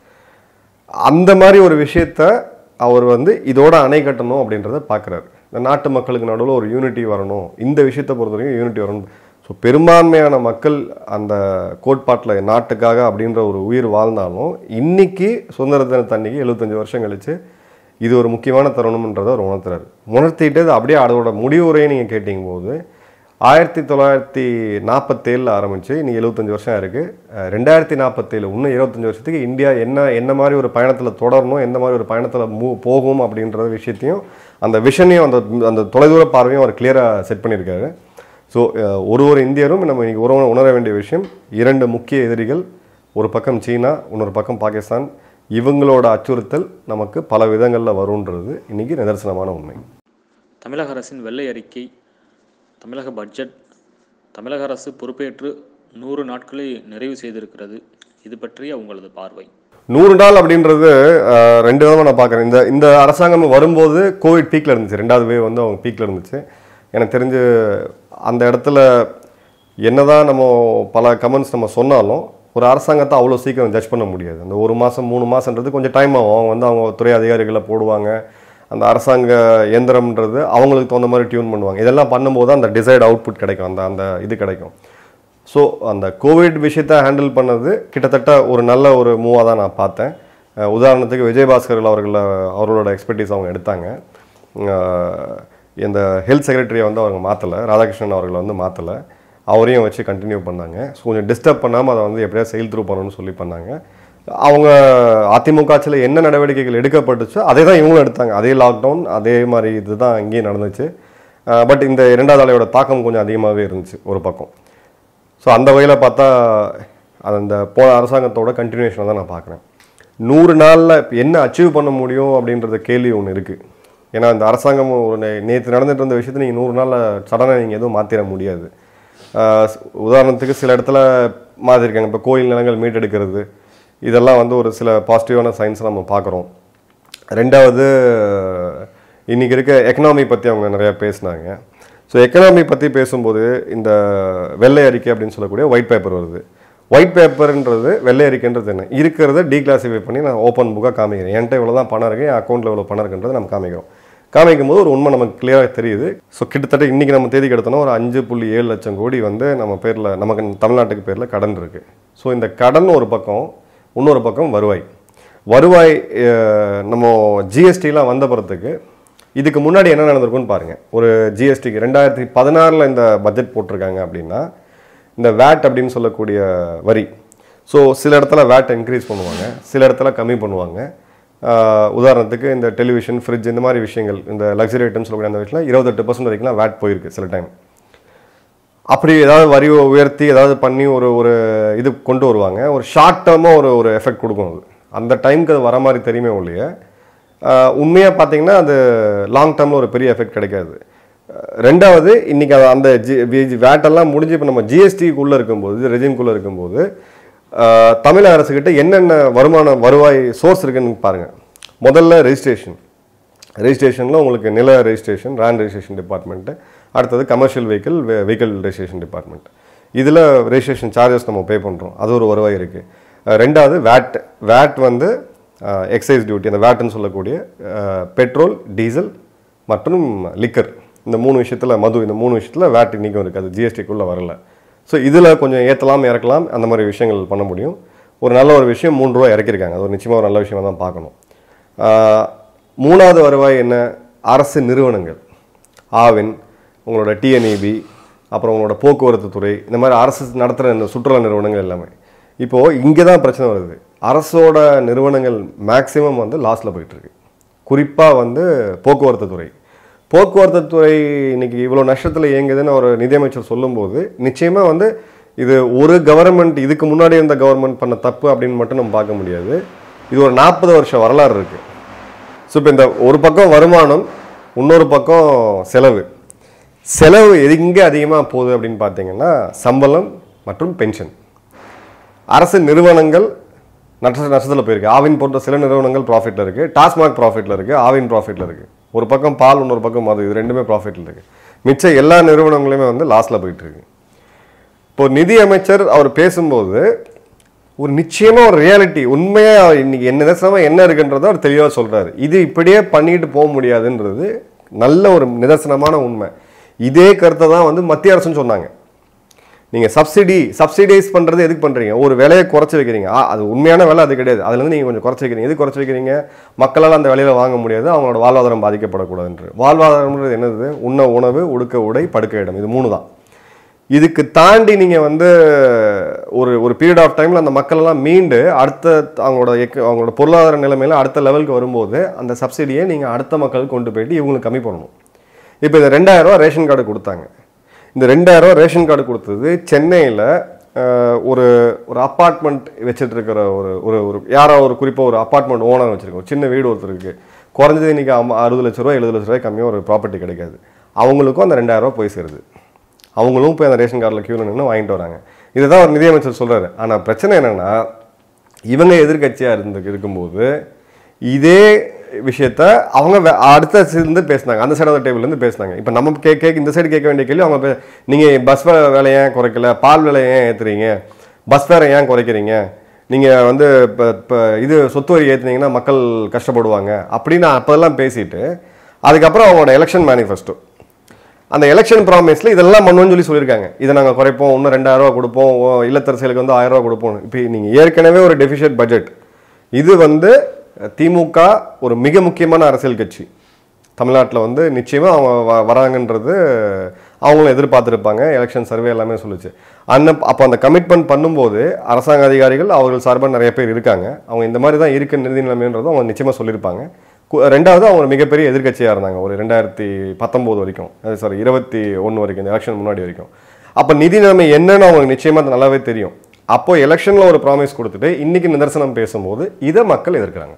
A: அந்த மாதிரி ஒரு விஷயத்த அவர் வந்து இதோட அணை கட்டணும் அப்படின்றத பார்க்குறாரு இந்த நாட்டு மக்களுக்கு நடுவில் ஒரு யூனிட்டி வரணும் இந்த விஷயத்தை பொறுத்த வரைக்கும் யூனிட்டி வரணும் ஸோ பெரும்பான்மையான மக்கள் அந்த கோட்பாட்டில் நாட்டுக்காக அப்படின்ற ஒரு உயிர் வாழ்ந்தாலும் இன்னைக்கு சுதந்திர தினத்தன்னைக்கு எழுபத்தஞ்சு வருஷம் கழிச்சு இது ஒரு முக்கியமான தருணம்ன்றதை அவர் உணர்த்துறாரு உணர்த்திட்டு அது அப்படியே அதோட முடிவுரையை நீங்கள் கேட்டிங்க போது ஆயிரத்தி தொள்ளாயிரத்தி நாற்பத்தேழில் ஆரம்பிச்சு இன்னைக்கு எழுபத்தஞ்சு வருஷம் இருக்கு அஹ் ரெண்டாயிரத்தி நாற்பத்தேழு இன்னும் இருபத்தஞ்சு வருஷத்துக்கு இந்தியா என்ன என்ன மாதிரி ஒரு பயணத்தில் தொடரணும் எந்த மாதிரி ஒரு பயணத்தில் மூ போகும் அப்படின்ற விஷயத்தையும் அந்த விஷனையும் அந்த அந்த தொலைதூர பார்வையும் அவர் கிளியராக செட் பண்ணியிருக்காரு ஸோ ஒரு ஒரு இந்தியரும் நம்ம இன்னைக்கு ஒரு உணர வேண்டிய விஷயம் இரண்டு முக்கிய எதிரிகள் ஒரு பக்கம் சீனா இன்னொரு பக்கம் பாகிஸ்தான் இவங்களோட அச்சுறுத்தல் நமக்கு பல விதங்களில் வரும்ன்றது இன்னைக்கு நிதர்சனமான உண்மை
B: தமிழக அரசின் வெள்ளை அறிக்கை தமிழக பட்ஜெட் தமிழக அரசு பொறுப்பேற்று நூறு நாட்களை நிறைவு செய்திருக்கிறது இது பற்றிய உங்களது பார்வை
A: நூறு நாள் அப்படின்றது அஹ், ரெண்டு விதமாக நான் பார்க்குறேன் இந்த இந்த அரசாங்கம் வரும்போது கோவிட் பீக்கில் இருந்துச்சு ரெண்டாவது வேவ் வந்து அவங்க பீக்கில் இருந்துச்சு எனக்கு தெரிஞ்சு அந்த இடத்துல என்னதான் நம்ம பல கமெண்ட்ஸ் நம்ம சொன்னாலும் ஒரு அரசாங்கத்தை அவ்வளோ சீக்கிரம் ஜட்ஜ் பண்ண முடியாது அந்த ஒரு மாதம் மூணு மாதன்றது கொஞ்சம் டைம் ஆகும் அவங்க வந்து அவங்க துறை அதிகாரிகளை போடுவாங்க அந்த அரசாங்க இயந்திரம்ன்றது அவங்களுக்கு தகுந்த மாதிரி டியூன் பண்ணுவாங்க இதெல்லாம் பண்ணும்போது தான் அந்த டிசைட் அவுட்புட் கிடைக்கும் அந்த அந்த இது கிடைக்கும் ஸோ அந்த கோவிட் விஷயத்தை ஹேண்டில் பண்ணது கிட்டத்தட்ட ஒரு நல்ல ஒரு மூவாக தான் நான் பார்த்தேன் அஹ் உதாரணத்துக்கு விஜயபாஸ்கர் அவர்கள் அவர்களோட எக்ஸ்பர்டீஸ் அவங்க எடுத்தாங்க அஹ் இந்த ஹெல்த் செக்ரட்டரியை வந்து அவங்க மாற்றலை ராதாகிருஷ்ணன் அவர்களை வந்து மாற்றலை அவரையும் வச்சு கண்டினியூ பண்ணாங்க ஸோ கொஞ்சம் டிஸ்டர்ப் பண்ணாமல் அதை வந்து எப்படியா செயல் த்ரூ பண்ணணும்னு சொல்லி பண்ணாங்க அவங்க அதிமுக ஆட்சியில் என்ன நடவடிக்கைகள் எடுக்கப்பட்டுச்சோ அதே தான் இவங்களும் எடுத்தாங்க அதே லாக்டவுன் அதே மாதிரி இதுதான் இங்கேயும் நடந்துச்சு பட் இந்த இரண்டாவது அலையோட தாக்கம் கொஞ்சம் அதிகமாகவே இருந்துச்சு ஒரு பக்கம் ஸோ அந்த வகையில் பார்த்தா அது அந்த போன அரசாங்கத்தோட கண்டினியூஷனை தான் நான் பார்க்குறேன் நூறு நாளில் என்ன அச்சீவ் பண்ண முடியும் அப்படின்றத கேள்வி ஒன்று இருக்குது ஏன்னா இந்த அரசாங்கம் ஒரு நேற்று நடந்துட்டு இருந்த விஷயத்தை நீங்கள் நூறு நாளில் சடனாக நீங்கள் எதுவும் மாற்றிட முடியாது ஆஹ் ஸ்- உதாரணத்துக்கு சில இடத்துல மாற்றிருக்காங்க இப்போ கோயில் நிலங்கள் மீட்டெடுக்கிறது இதெல்லாம் வந்து ஒரு சில பாசிட்டிவான சயின்ஸ் நம்ம பார்க்குறோம் ரெண்டாவது இன்னைக்கு இருக்க எக்கனாமி பற்றி அவங்க நிறையா பேசினாங்க ஸோ எக்கனாமி பற்றி பேசும்போது இந்த வெள்ளை அறிக்கை அப்படின்னு சொல்லக்கூடிய ஒயிட் பேப்பர் வருது ஒயிட் பேப்பர்ன்றது வெள்ளை அறிக்கைன்றது என்ன இருக்கிறத டீக்ளாசிஃபை பண்ணி நான் ஓப்பன் புக்காக காமிக்கிறேன் என்கிட்ட இவ்வளோ தான் பணம் இருக்குது என் அக்கௌண்ட்டில் இவ்வளோ பணம் இருக்குன்றதை நம்ம காமிக்கிறோம் காமிக்கும் போது ஒரு உண்மை நமக்கு கிளியராக தெரியுது ஸோ கிட்டத்தட்ட இன்றைக்கி நம்ம தேதி எடுத்தோம்னா ஒரு அஞ்சு புள்ளி ஏழு லட்சம் கோடி வந்து நம்ம பேரில் நமக்கு தமிழ்நாட்டுக்கு பேரில் கடன் இருக்குது ஸோ இந்த கடன் ஒரு பக்கம் இன்னொரு பக்கம் வருவாய் வருவாய் அஹ், நம்ம ஜிஎஸ்டிலாம் வந்த பிறத்துக்கு இதுக்கு முன்னாடி என்ன நடந்திருக்குன்னு பாருங்கள் ஒரு ஜிஎஸ்டிக்கு ரெண்டாயிரத்தி பதினாறில் இந்த பட்ஜெட் போட்டிருக்காங்க அப்படின்னா இந்த வேட் அப்படின்னு சொல்லக்கூடிய வரி ஸோ சில இடத்துல வேட் இன்க்ரீஸ் பண்ணுவாங்க சில இடத்துல கம்மி பண்ணுவாங்க ஆஹ், உதாரணத்துக்கு இந்த டெலிவிஷன் ஃப்ரிட்ஜ் இந்த மாதிரி விஷயங்கள் இந்த லக்ஸரி ஐட்டம் சொல்லக்கூடிய அந்த விஷயத்தில் இருபத்தெட்டு பர்சன்ட் வரைக்கும்லாம் வேட் போயிருக்கு சில டைம் அப்படி ஏதாவது வரி உயர்த்தி ஏதாவது பண்ணி ஒரு ஒரு இது கொண்டு வருவாங்க ஒரு ஷார்ட் டேர்மாக ஒரு ஒரு எஃபெக்ட் கொடுக்கும் அது அந்த டைம்க்கு அது வர மாதிரி தெரியுமே ஒழிய உண்மையாக பார்த்தீங்கன்னா அது லாங் டேர்மில் ஒரு பெரிய எஃபெக்ட் கிடைக்காது அஹ் ரெண்டாவது இன்னைக்கு அது அந்த ஜி வேட்டெல்லாம் முடிஞ்சு இப்போ நம்ம ஜிஎஸ்டிக்குள்ளே இருக்கும்போது ரெஜிம்குள்ளே இருக்கும்போது அஹ், தமிழக அரசுக்கிட்ட என்னென்ன வருமான வருவாய் சோர்ஸ் இருக்குன்னு பாருங்கள் முதல்ல ரெஜிஸ்ட்ரேஷன் ரெஜிஸ்ட்ரேஷனில் உங்களுக்கு நில ரெஜிஸ்ட்ரேஷன் ரேண்ட் ரெஜிஸ்ட்ரேஷன் டிபார்ட்மெண்ட்டு அடுத்தது commercial vehicle vehicle registration department இதில் ரெஜிஸ்ட்ரேஷன் சார்ஜஸ் நம்ம பே பண்ணுறோம் அது ஒரு வருவாய் இருக்குது ரெண்டாவது வேட் வேட் வந்து எக்ஸைஸ் டியூட்டி அந்த வேட்னு சொல்லக்கூடிய அஹ், பெட்ரோல் டீசல் மற்றும் லிக்கர் இந்த மூணு விஷயத்தில் மது இந்த மூணு விஷயத்தில் வேட் இன்றைக்கும் இருக்குது அது ஜிஎஸ்டிக்குள்ளே வரல ஸோ இதில் கொஞ்சம் ஏற்றலாம் இறக்கலாம் அந்த மாதிரி விஷயங்கள் பண்ண முடியும் ஒரு நல்ல ஒரு விஷயம் மூணு ரூபா இறக்கியிருக்காங்க அது ஒரு நிச்சயமாக ஒரு நல்ல விஷயமா தான் பார்க்கணும் ஆஹ், மூணாவது வருவாய் என்ன அரசு நிறுவனங்கள் ஆவின் உங்களோட டிஎன்இபி அப்புறம் உங்களோட போக்குவரத்து துறை இந்த மாதிரி அரசு நடத்துகிற இந்த சுற்றுலா நிறுவனங்கள் எல்லாமே இப்போது இங்கே தான் பிரச்சனை வருது அரசோட நிறுவனங்கள் மேக்ஸிமம் வந்து லாஸில் போயிட்டுருக்கு குறிப்பாக வந்து போக்குவரத்து துறை போக்குவரத்து துறை இன்னைக்கு இவ்வளோ நஷ்டத்தில் இயங்குதுன்னு ஒரு நிதியமைச்சர் சொல்லும்போது நிச்சயமாக வந்து இது ஒரு கவர்மெண்ட் இதுக்கு முன்னாடி இருந்த கவர்மெண்ட் பண்ண தப்பு அப்படின்னு மட்டும் நம்ம பார்க்க முடியாது இது ஒரு நாற்பது வருஷம் வரலாறு இருக்குது ஸோ இப்போ இந்த ஒரு பக்கம் வருமானம் இன்னொரு பக்கம் செலவு செலவு எங்கே அதிகமாக போகுது அப்படின்னு பார்த்தீங்கன்னா சம்பளம் மற்றும் பென்ஷன் அரசு நிறுவனங்கள் நஷ்ட நஷ்டத்தில் போயிருக்கு ஆவின் போன்ற சில நிறுவனங்கள் ப்ராஃபிட்டில் இருக்குது டாஸ்மாக் ப்ராஃபிட்டில் இருக்குது ஆவின் ப்ராஃபிட்டில் இருக்குது ஒரு பக்கம் பால் இன்னொரு பக்கம் மது இது ரெண்டுமே ப்ராஃபிட்டில் இருக்குது மிச்ச எல்லா நிறுவனங்களுமே வந்து லாஸில் போயிட்டு இருக்கு இப்போ நிதி அமைச்சர் அவர் பேசும்போது ஒரு நிச்சயமா ஒரு ரியாலிட்டி உண்மையா இன்னைக்கு என்ன நிதர்சனமா என்ன இருக்குன்றதை அவர் தெளிவா சொல்றாரு இது இப்படியே பண்ணிட்டு போக முடியாதுன்றது நல்ல ஒரு நிதர்சனமான உண்மை இதே கருத்தை தான் வந்து மத்திய அரசுன்னு சொன்னாங்க நீங்க சப்சிடி சப்சிடைஸ் பண்றது எதுக்கு பண்றீங்க ஒரு விலையை குறைச்சி வைக்கிறீங்க ஆ, அது உண்மையான விலை அது கிடையாது அதுல இருந்து நீங்க கொஞ்சம் குறைச்சி வைக்கிறீங்க எது குறைச்சி வைக்கிறீங்க மக்களால் அந்த விலையில வாங்க முடியாது அவங்களோட வாழ்வாதாரம் பாதிக்கப்படக்கூடாதுன்று வாழ்வாதாரம்ன்றது என்னது உண்ண உணவு உடுக்க உடை படுக்க இடம் இது மூணு தான் இதுக்கு தாண்டி நீங்க வந்து ஒரு ஒரு பீரியட் ஆஃப் டைம்ல அந்த மக்கள் எல்லாம் மீண்டு அடுத்த அவங்களோட எக்க- அவங்களோட பொருளாதார நிலைமையில அடுத்த லெவலுக்கு வரும்போது அந்த சப்சிடியை நீங்க அடுத்த மக்களுக்கு கொண்டு போயிட்டு இவங்களுக்கு கம்மி பண்ணணும் இப்போ இந்த ரெண்டாயிரம் ரூபாய் ரேஷன் கார்டு கொடுத்தாங்க இந்த ரெண்டாயிரம் ரூபாய் ரேஷன் கார்டு கொடுத்தது சென்னையில் ஒரு ஒரு அப்பார்ட்மெண்ட் வச்சுட்டு இருக்கிற ஒரு ஒரு ஒரு யாரோ ஒரு குறிப்பாக ஒரு அப்பார்ட்மெண்ட் ஓனர் வச்சிருக்கோம் சின்ன வீடு ஒருத்தருக்கு குறைஞ்சது இன்னைக்கு அம்ப- அறுபது லட்ச ரூபாய் எழுபது லட்ச ரூபாய் கம்மியாக ஒரு ப்ராப்பர்ட்டி கிடைக்காது அவங்களுக்கும் அந்த ரெண்டாயிரம் ரூபாய் போய் சேருது அவங்களும் போய் அந்த ரேஷன் கார்டில் கியூவில் நின்று வாங்கிட்டு வராங்க இதுதான் ஒரு நிதியமைச்சர் சொல்றாரு ஆனா பிரச்சனை என்னன்னா இவங்க எதிர்க்கட்சியா இருந்து இருக்கும்போது இதே விஷயத்த அவங்க வே- அடுத்த இருந்து பேசினாங்க அந்த சைடு டேபிள்ல இருந்து பேசினாங்க இப்போ நம்ம கே கேட்க இந்த சைடு கேட்க வேண்டிய கேள்வி அவங்க பே- நீங்க பஸ் விலை ஏன் குறைக்கல பால் விலை ஏன் ஏத்துறீங்க பஸ் ஃபேரை ஏன் குறைக்கிறீங்க நீங்க வந்து இப்போ இப்போ இது சொத்து வரி ஏத்துனீங்கன்னா மக்கள் கஷ்டப்படுவாங்க அப்படின்னு அப்போதெல்லாம் பேசிட்டு அதுக்கப்புறம் அவங்களோட எலெக்ஷன் மேனிஃபெஸ்டோ அந்த எலெக்ஷன் ப்ராமிஸ்ல இதெல்லாம் பண்ணுவோம்னு சொல்லி சொல்லியிருக்காங்க இதை நாங்கள் குறைப்போம் இன்னும் ரெண்டாயிரம் ரூபா கொடுப்போம் ஓ, இல்லத்தரசிகளுக்கு வந்து ஆயிரம் ரூபா கொடுப்போம் இப்போ நீங்கள் ஏற்கனவே ஒரு டெபிஷிட் பட்ஜெட் இது வந்து திமுக ஒரு மிக முக்கியமான அரசியல் கட்சி தமிழ்நாட்டில் வந்து நிச்சயமாக அவங்க வ- வராங்கன்றது அவங்களும் எதிர்பார்த்துருப்பாங்க எலெக்ஷன் சர்வே எல்லாமே சொல்லுச்சு அந்த அப்போ அந்த கமிட்மெண்ட் பண்ணும்போது அரசாங்க அதிகாரிகள் அவர்கள் சார்பாக நிறைய பேர் இருக்காங்க அவங்க இந்த மாதிரி தான் இருக்கு நிதி நிலைமைன்றது அவங்க நிச்சயமாக சொல்லியிருப்பாங்க கு- ரெண்டாவது அவங்க ஒரு மிகப்பெரிய எதிர்க்கட்சியாக இருந்தாங்க ஒரு ரெண்டாயிரத்தி பத்தொம்போது வரைக்கும் சாரி இருபத்தி ஒன்று வரைக்கும் இந்த எலெக்ஷன் முன்னாடி வரைக்கும் அப்போ நிதி நிலைமை என்னன்னு அவங்களுக்கு நிச்சயமாக நல்லாவே தெரியும் அப்போ எலெக்ஷனில் ஒரு ப்ராமிஸ் கொடுத்துட்டு இன்னைக்கு நிதர்சனம் பேசும்போது இதை மக்கள் எதிர்க்கிறாங்க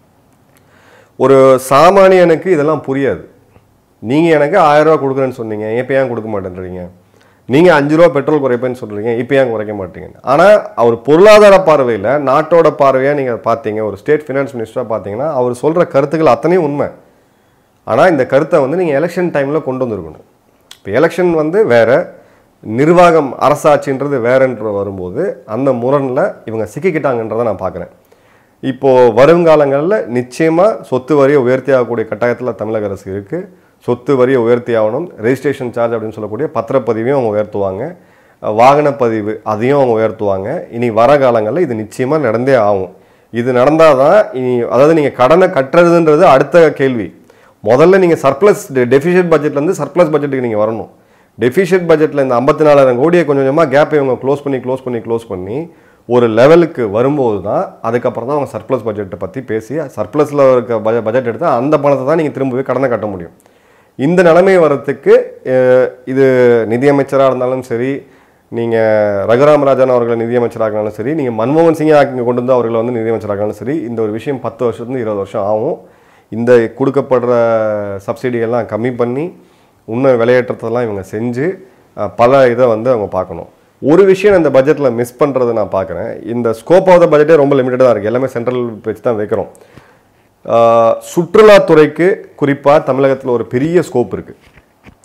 A: ஒரு சாமானியனுக்கு இதெல்லாம் புரியாது நீங்கள் எனக்கு ஆயிரம் ரூபா கொடுக்குறேன்னு சொன்னீங்க இப்போ ஏன் கொடுக்க மாட்டேன்றீங்க நீங்கள் அஞ்சு ரூபா பெட்ரோல் குறைப்பேன்னு சொல்கிறீங்க இப்போ ஏன் குறைக்க மாட்டீங்க ஆனால் அவர் பொருளாதார பார்வையில் நாட்டோட பார்வையாக நீங்கள் பார்த்தீங்க ஒரு ஸ்டேட் ஃபினான்ஸ் மினிஸ்டராக பார்த்தீங்கன்னா அவர் சொல்கிற கருத்துக்கள் அத்தனையும் உண்மை ஆனால் இந்த கருத்தை வந்து நீங்கள் எலெக்ஷன் டைமில் கொண்டு வந்திருக்கணும் இப்போ எலெக்ஷன் வந்து வேற நிர்வாகம் அரசாட்சின்றது வேறன்ற வரும்போது அந்த முரணில் இவங்க சிக்கிக்கிட்டாங்கன்றதை நான் பார்க்குறேன் இப்போ வருங்காலங்களில் நிச்சயமாக சொத்து வரியை உயர்த்தி ஆகக்கூடிய கட்டாயத்தில் தமிழக அரசு இருக்குது சொத்து வரியை உயர்த்தி ஆகணும் ரெஜிஸ்ட்ரேஷன் சார்ஜ் அப்படின்னு சொல்லக்கூடிய பத்திரப்பதிவையும் அவங்க உயர்த்துவாங்க அஹ் வாகனப்பதிவு அதையும் அவங்க உயர்த்துவாங்க இனி வர காலங்களில் இது நிச்சயமாக நடந்தே ஆகும் இது நடந்தால் தான் இனி அதாவது நீங்கள் கடனை கட்டுறதுன்றது அடுத்த கேள்வி முதல்ல நீங்கள் சர்ப்ளஸ் டெஃபிஷியட் பட்ஜெட்லேருந்து சர்ப்ளஸ் பட்ஜெட்டுக்கு நீங்கள் வரணும் டெஃபிஷியட் பட்ஜெட்டில் இந்த ஐம்பத்தி நாலாயிரம் கோடியை கொஞ்சம் கொஞ்சமாக கேப்பை இவங்க க்ளோஸ் பண்ணி க்ளோஸ் பண்ணி க்ளோஸ் பண்ணி ஒரு லெவலுக்கு வரும்போது தான் அதுக்கப்புறம் தான் அவங்க சர்ப்ளஸ் பட்ஜெட்டை பற்றி பேசி சர்ப்ளஸில் இருக்க பட்ஜெட் பட்ஜெட் எடுத்து அந்த பணத்தை தான் நீங்கள் திரும்பவே கடனை கட்ட முடியும் இந்த நிலைமை வர்றதுக்கு அஹ், இது நிதியமைச்சராக இருந்தாலும் சரி நீங்கள் ரகுராமராஜன் அவர்களை நிதியமைச்சராக இருந்தாலும் சரி நீங்கள் மன்மோகன் சிங்கை இங்கே கொண்டு வந்து அவர்களை வந்து நிதியமைச்சராக இருந்தாலும் சரி இந்த ஒரு விஷயம் பத்து வருஷத்துலேருந்து இருபது வருஷம் ஆகும் இந்த கொடுக்கப்படுற சப்சிடி எல்லாம் கம்மி பண்ணி இன்னும் விலையேற்றத்தெல்லாம் இவங்க செஞ்சு அஹ், பல இதை வந்து அவங்க பார்க்கணும் ஒரு விஷயம் இந்த பட்ஜெட்டில் மிஸ் பண்ணுறதை நான் பார்க்குறேன் இந்த ஸ்கோப் ஆஃப் த பட்ஜெட்டே ரொம்ப லிமிட்டடாக தான் இருக்குது எல்லாமே சென்ட்ரல் வச்சு தான் வைக்கிறோம் ஆஹ் சுற்றுலாத்துறைக்கு குறிப்பாக தமிழகத்தில் ஒரு பெரிய ஸ்கோப் இருக்குது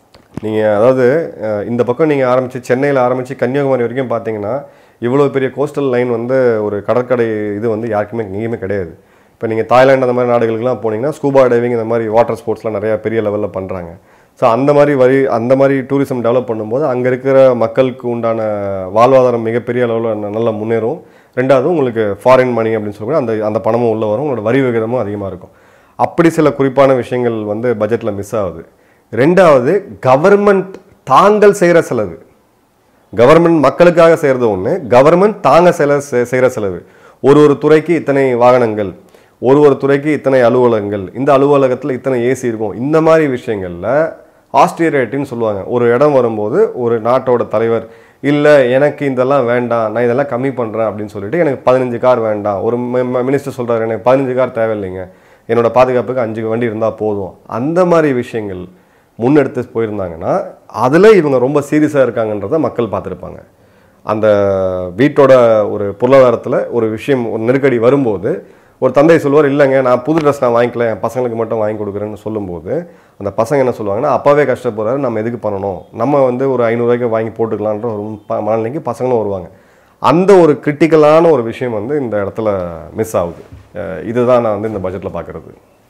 A: நீங்கள் அதாவது அஹ், இந்த பக்கம் நீங்கள் ஆரம்பித்து சென்னையில் ஆரம்பித்து கன்னியாகுமரி வரைக்கும் பார்த்தீங்கன்னா இவ்வளோ பெரிய கோஸ்டல் லைன் வந்து ஒரு கடற்கரை இது வந்து யாருக்குமே எங்கேயுமே கிடையாது இப்போ நீங்கள் தாய்லாந்து அந்த மாதிரி நாடுகளுக்குலாம் போனீங்கன்னா ஸ்கூபா டைவிங் இந்த மாதிரி வாட்டர் ஸ்போர்ட்ஸ்லாம் நிறையா பெரிய லெவலில் பண்ணுறாங்க ஸோ அந்த மாதிரி வரி அந்த மாதிரி டூரிசம் டெவலப் பண்ணும்போது அங்கே இருக்கிற மக்களுக்கு உண்டான வாழ்வாதாரம் மிகப்பெரிய அளவில் நல்ல முன்னேறும் ரெண்டாவது உங்களுக்கு ஃபாரின் மணி அப்படின்னு சொல்லி அந்த அந்த பணமும் உள்ளே வரும் உங்களோட வரி விகிதமும் அதிகமாக இருக்கும் அப்படி சில குறிப்பான விஷயங்கள் வந்து பட்ஜெட்டில் மிஸ் ஆகுது ரெண்டாவது கவர்மெண்ட் தாங்கள் செய்கிற செலவு கவர்மெண்ட் மக்களுக்காக செய்கிறது ஒன்று கவர்மெண்ட் தாங்க செல செய்கிற செலவு ஒரு ஒரு துறைக்கு இத்தனை வாகனங்கள் ஒரு ஒரு துறைக்கு இத்தனை அலுவலகங்கள் இந்த அலுவலகத்தில் இத்தனை ஏசி இருக்கும் இந்த மாதிரி விஷயங்களில் ஆஸ்டிரேட்டின்னு சொல்லுவாங்க ஒரு இடம் வரும்போது ஒரு நாட்டோட தலைவர் இல்லை எனக்கு இதெல்லாம் வேண்டாம் நான் இதெல்லாம் கம்மி பண்ணுறேன் அப்படின்னு சொல்லிட்டு எனக்கு பதினஞ்சு கார் வேண்டாம் ஒரு மினிஸ்டர் சொல்கிறாரு எனக்கு பதினஞ்சு கார் தேவையில்லைங்க என்னோட பாதுகாப்புக்கு அஞ்சு வண்டி இருந்தால் போதும் அந்த மாதிரி விஷயங்கள் முன்னெடுத்து போயிருந்தாங்கன்னா அதில் இவங்க ரொம்ப சீரியஸாக இருக்காங்கன்றத மக்கள் பார்த்துருப்பாங்க அந்த வீட்டோட ஒரு பொருளாதாரத்தில் ஒரு விஷயம் ஒரு நெருக்கடி வரும்போது ஒரு தந்தை சொல்லுவார் இல்லைங்க நான் புது ட்ரெஸ் நான் வாங்கிக்கல என் பசங்களுக்கு மட்டும் வாங்கி கொடுக்குறேன்னு சொல்லும்போது அந்த பசங்க என்ன சொல்லுவாங்கன்னா அப்பாவே கஷ்டப்படுறாரு நம்ம எதுக்கு பண்ணணும் நம்ம வந்து ஒரு ஐநூறுரூவாய்க்கு வாங்கி போட்டுக்கலான்ற ஒரு ப- மனநிலைக்கு பசங்களும் வருவாங்க அந்த ஒரு கிரிட்டிக்கலான ஒரு விஷயம் வந்து இந்த இடத்துல மிஸ் ஆகுது அஹ் இதுதான் நான் வந்து இந்த பட்ஜெட்டில் பார்க்குறது